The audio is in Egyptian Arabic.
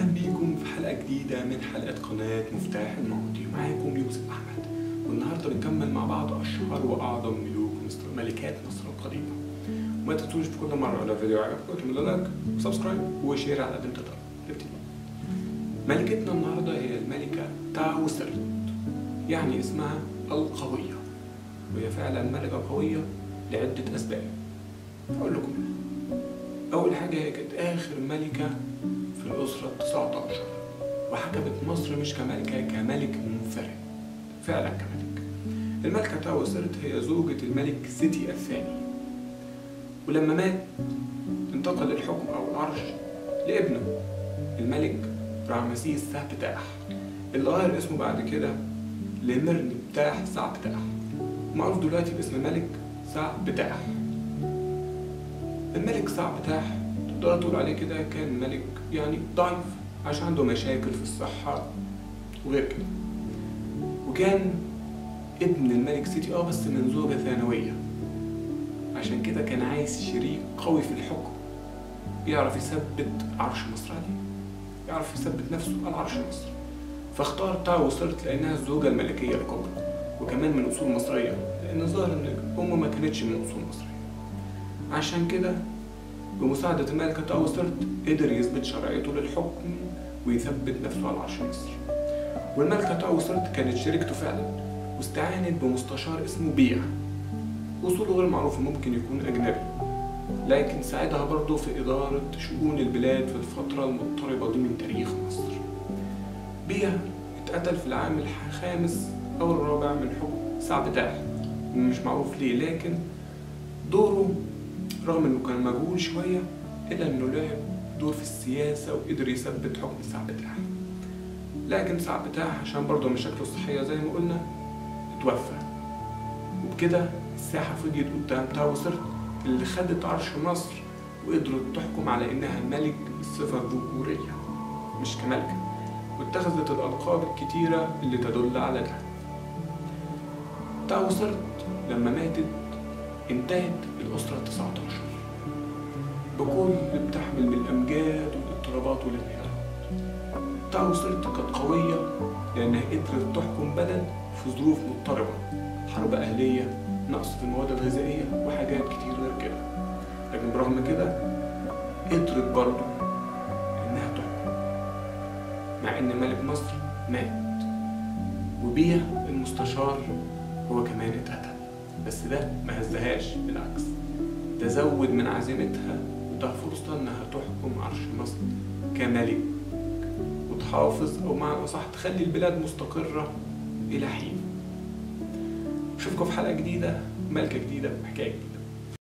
اهلا بيكم في حلقه جديده من حلقات قناه مفتاح الماضي معاكم يوسف احمد والنهارده بنكمل مع بعض اشهر واعظم ملوك مصر ملكات مصر القديمه وما تنسوش في كل مره لو الفيديو عجبكم تعملوا لايك وسبسكرايب وشير على قد ما تقدروا نبتدي ملكتنا النهارده هي الملكه تاوسرت يعني اسمها القويه وهي فعلا ملكه قويه لعده اسباب اقول لكم أول حاجة هي كانت آخر ملكة في الأسرة التسعة عشر وحكمت مصر مش كملكة كملك منفرد فعلا كملك الملكة تاوسرت هي زوجة الملك سيتي الثاني ولما مات انتقل الحكم أو العرش لابنه الملك رامسيس سابتاح اللي غير اسمه بعد كده لمرن بتاح سعبتاح معروف دلوقتي باسم ملك سعبتاح الملك صعب تاح تقدر تقول عليه كده كان ملك يعني ضعيف عشان عنده مشاكل في الصحة وغير كده وكان ابن الملك سيتي اه بس من زوجة ثانوية عشان كده كان عايز شريك قوي في الحكم يعرف يثبت عرش مصر عليه يعرف يثبت نفسه على عرش مصر فاختار تاو وصلت لأنها الزوجة الملكية الكبرى وكمان من أصول مصرية لأن الظاهر إن أمه ما كانتش من أصول مصرية عشان كده بمساعدة الملكة تاوسرت قدر يثبت شرعيته للحكم ويثبت نفسه على عرش مصر والملكة تاوسرت كانت شريكته فعلا واستعانت بمستشار اسمه بيع وصوله غير معروف ممكن يكون أجنبي لكن ساعدها برضه في إدارة شؤون البلاد في الفترة المضطربة دي من تاريخ مصر بيع اتقتل في العام الخامس أو الرابع من حكم سعبتاح مش معروف ليه لكن دوره رغم انه كان مجهول شوية الا انه لعب دور في السياسة وقدر يثبت حكم سعبتاح لكن سعبتاح عشان برضه مشاكله الصحية زي ما قلنا اتوفى وبكده الساحة فضيت قدام تاوسرت اللي خدت عرش مصر وقدرت تحكم على انها ملك بالصفة الذكورية مش كملكة واتخذت الألقاب الكتيرة اللي تدل على ده تاوسرت لما ماتت انتهت الأسرة التسعة عشر بكل اللي بتحمل من الأمجاد والاضطرابات والانهيارات تاوسرت كانت قوية لأنها قدرت تحكم بلد في ظروف مضطربة حرب أهلية نقص في المواد الغذائية وحاجات كتير غير كده لكن برغم كده قدرت برضه إنها تحكم مع إن ملك مصر مات وبيع المستشار هو كمان اتقتل بس ده ما هزهاش بالعكس ده زود من عزيمتها وده فرصة انها تحكم عرش مصر كملك وتحافظ او معنى اصح تخلي البلاد مستقرة الى حين اشوفكم في حلقة جديدة ملكة جديدة وحكاية جديدة